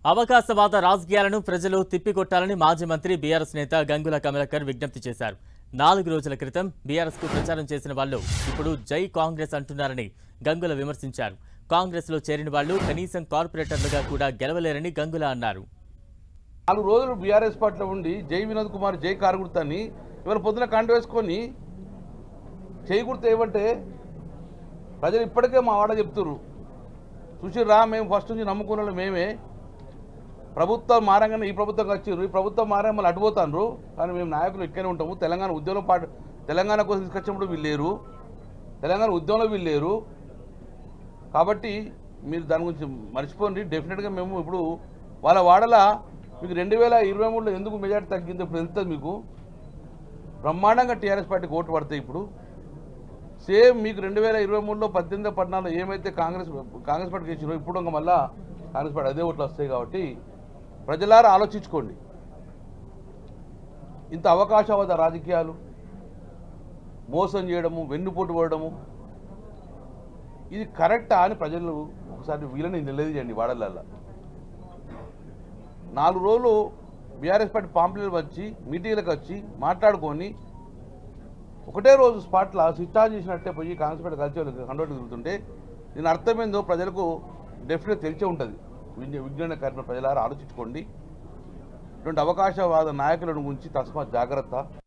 అవకాశవాద రాజకీయాలను ప్రజలు తిప్పికొట్టాలని మాజీ మంత్రి బీఆర్ఎస్ నేత గంగుల కమలాకర్ విజ్ఞప్తి చేశారు నాలుగు రోజుల క్రితం బీఆర్ఎస్ కు ప్రచారం చేసిన వాళ్ళు ఇప్పుడు జై కాంగ్రెస్ అంటున్నారని గంగుల విమర్శించారు కాంగ్రెస్ లో చేరిన వాళ్ళు కనీసం కార్పొరేటర్లుగా కూడా గెలవలేరని గంగుల అన్నారు నాలుగు రోజులు బీఆర్ఎస్ పార్టీలో ఉండి జై వినోద్ కుమార్ జై కారుగుర్తాన్ని ఇవాళ పొద్దున కంట వేసుకొని చేయి గుర్తు ఏమంటే ప్రజలు ఇప్పటికే మా వాడ చెప్తుర్రు చూసిర్రా మేము ఫస్ట్ నుంచి నమ్ముకున్న వాళ్ళు మేమే ప్రభుత్వం మారంగానే ఈ ప్రభుత్వం వచ్చిర్రు ఈ ప్రభుత్వం మారా మళ్ళీ అడ్డుపోతాండ్రు కానీ మేము నాయకులు ఇక్కడే ఉంటాము తెలంగాణ ఉద్యమంలో పాటు తెలంగాణ కోసం తీసుకొచ్చినప్పుడు వీళ్ళు లేరు తెలంగాణ ఉద్యమంలో వీళ్ళు లేరు కాబట్టి మీరు దాని గురించి మర్చిపోండి డెఫినెట్గా మేము ఇప్పుడు వాళ్ళ వాడల మీకు రెండు వేల ఇరవై మూడులో ఎందుకు మెజార్టీ తగ్గిందో ఇప్పుడు తెలుస్తుంది మీకు బ్రహ్మాండంగా టీఆర్ఎస్ పార్టీకి ఓటు పడతాయి ఇప్పుడు సేమ్ మీకు రెండు వేల ఇరవై మూడులో పద్దెనిమిది పద్నాలుగులో ఏమైతే కాంగ్రెస్ కాంగ్రెస్ పార్టీకి ఇచ్చారో ఇప్పుడు ఇంకా మళ్ళా కాంగ్రెస్ పార్టీ అదే ఓట్లు వస్తాయి కాబట్టి ప్రజలారా ఆలోచించుకోండి ఇంత అవకాశవాద రాజకీయాలు మోసం చేయడము వెన్నుపోటు పడడము ఇది కరెక్టా అని ప్రజలు ఒకసారి వీళ్ళని నిలదీయండి వాడలల్లా నాలుగు రోజులు బీఆర్ఎస్ పార్టీ పాంప్లెట్ వచ్చి మీటింగ్లకు వచ్చి మాట్లాడుకొని ఒకటే రోజు స్పాట్లో స్విచ్ ఆన్ చేసినట్టే పోయి కాంగ్రెస్ పార్టీ కలిసి వాళ్ళకి కండోటి తిరుగుతుంటే దీని అర్థమైందో ప్రజలకు డెఫినెట్ తెలిసే ఉంటుంది విజ్ఞ విజ్ఞాన కార్యక్రమ ప్రజలారా ఆలోచించుకోండి ఇటువంటి అవకాశవాద నాయకులను గురించి తస్మాత్ జాగ్రత్త